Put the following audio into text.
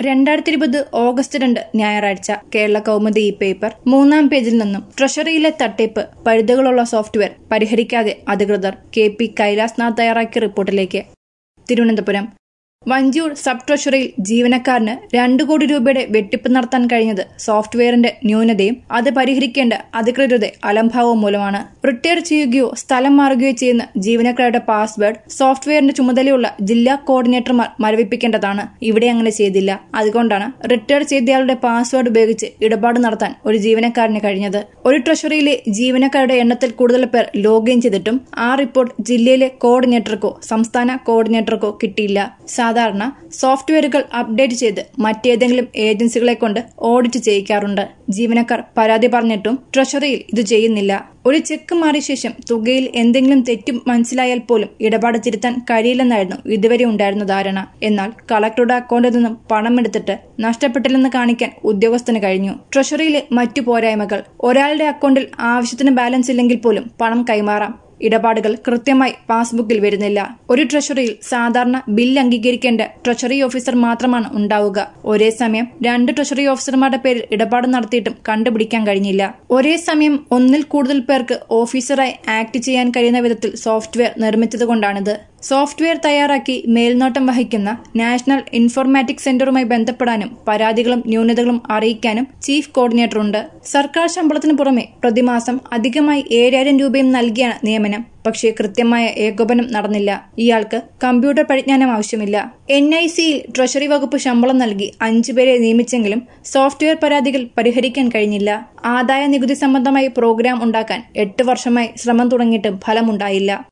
രണ്ടായിരത്തി ഇരുപത് ഓഗസ്റ്റ് രണ്ട് ഞായറാഴ്ച കേരള കൗമുദി ഈ പേപ്പർ മൂന്നാം പേജിൽ നിന്നും ട്രഷറിയിലെ തട്ടിപ്പ് പഴുതുകളുള്ള സോഫ്റ്റ്വെയർ പരിഹരിക്കാതെ അധികൃതർ കെ പി കൈലാസ്നാഥ് തയ്യാറാക്കിയ റിപ്പോർട്ടിലേക്ക് തിരുവനന്തപുരം വഞ്ചിയൂർ സബ് ട്രഷറിയിൽ ജീവനക്കാരന് രണ്ടു കോടി രൂപയുടെ വെട്ടിപ്പ് നടത്താൻ കഴിഞ്ഞത് സോഫ്റ്റ്വെയറിന്റെ ന്യൂനതയും അത് പരിഹരിക്കേണ്ട അധികൃതരുടെ അലംഭാവവും മൂലമാണ് റിട്ടയർ ചെയ്യുകയോ സ്ഥലം മാറുകയോ ചെയ്യുന്ന ജീവനക്കാരുടെ പാസ്വേഡ് സോഫ്റ്റ്വെയറിന്റെ ചുമതലയുള്ള ജില്ലാ കോർഡിനേറ്റർമാർ മരവിപ്പിക്കേണ്ടതാണ് ഇവിടെ അങ്ങനെ ചെയ്തില്ല അതുകൊണ്ടാണ് റിട്ടയർ ചെയ്തയാളുടെ പാസ്വേഡ് ഉപയോഗിച്ച് ഇടപാട് നടത്താൻ ഒരു ജീവനക്കാരന് കഴിഞ്ഞത് ഒരു ട്രഷറിയിലെ ജീവനക്കാരുടെ എണ്ണത്തിൽ കൂടുതൽ പേർ ലോഗിൻ ചെയ്തിട്ടും ആ റിപ്പോർട്ട് ജില്ലയിലെ കോർഡിനേറ്റർക്കോ സംസ്ഥാന കോർഡിനേറ്റർക്കോ കിട്ടിയില്ല സാധാരണ സോഫ്റ്റ്വെയറുകൾ അപ്ഡേറ്റ് ചെയ്ത് മറ്റേതെങ്കിലും ഏജൻസികളെ കൊണ്ട് ഓഡിറ്റ് ചെയ്യിക്കാറുണ്ട് ജീവനക്കാർ പരാതി പറഞ്ഞിട്ടും ട്രഷറിയിൽ ഇത് ചെയ്യുന്നില്ല ഒരു ചെക്ക് മാറിയ ശേഷം തുകയിൽ എന്തെങ്കിലും തെറ്റും മനസ്സിലായാൽ പോലും ഇടപാട് തിരുത്താൻ കഴിയില്ലെന്നായിരുന്നു ഇതുവരെ ഉണ്ടായിരുന്ന ധാരണ എന്നാൽ കളക്ടറുടെ അക്കൗണ്ടിൽ നിന്നും പണം എടുത്തിട്ട് നഷ്ടപ്പെട്ടില്ലെന്ന് കാണിക്കാൻ ഉദ്യോഗസ്ഥന് കഴിഞ്ഞു ട്രഷറിയിലെ മറ്റു പോരായ്മകൾ ഒരാളുടെ അക്കൗണ്ടിൽ ആവശ്യത്തിന് ബാലൻസ് ഇല്ലെങ്കിൽ പോലും പണം കൈമാറാം ഇടപാടുകൾ കൃത്യമായി പാസ്ബുക്കിൽ വരുന്നില്ല ഒരു ട്രഷറിയിൽ സാധാരണ ബിൽ അംഗീകരിക്കേണ്ട ട്രഷറി ഓഫീസർ മാത്രമാണ് ഉണ്ടാവുക ഒരേ സമയം രണ്ട് ട്രഷറി ഓഫീസർമാരുടെ പേരിൽ ഇടപാട് നടത്തിയിട്ടും കണ്ടുപിടിക്കാൻ കഴിഞ്ഞില്ല ഒരേ സമയം ഒന്നിൽ കൂടുതൽ പേർക്ക് ഓഫീസറായി ആക്ട് ചെയ്യാൻ കഴിയുന്ന വിധത്തിൽ സോഫ്റ്റ്വെയർ നിർമ്മിച്ചതുകൊണ്ടാണിത് സോഫ്റ്റ്വെയർ തയ്യാറാക്കി മേൽനോട്ടം വഹിക്കുന്ന നാഷണൽ ഇൻഫോർമാറ്റിക് സെന്ററുമായി ബന്ധപ്പെടാനും പരാതികളും ന്യൂനതകളും അറിയിക്കാനും ചീഫ് കോർഡിനേറ്റർ ഉണ്ട് സർക്കാർ ശമ്പളത്തിന് പുറമെ പ്രതിമാസം അധികമായി ഏഴായിരം രൂപയും നൽകിയാണ് നിയമനം പക്ഷേ കൃത്യമായ ഏകോപനം നടന്നില്ല ഇയാൾക്ക് കമ്പ്യൂട്ടർ പരിജ്ഞാനം ആവശ്യമില്ല എൻ ഐ സിയിൽ ട്രഷറി വകുപ്പ് ശമ്പളം നൽകി അഞ്ചുപേരെ നിയമിച്ചെങ്കിലും സോഫ്റ്റ്വെയർ പരാതികൾ പരിഹരിക്കാൻ കഴിഞ്ഞില്ല ആദായ നികുതി സംബന്ധമായി പ്രോഗ്രാം ഉണ്ടാക്കാൻ എട്ട് വർഷമായി ശ്രമം തുടങ്ങിയിട്ടും ഫലമുണ്ടായില്ല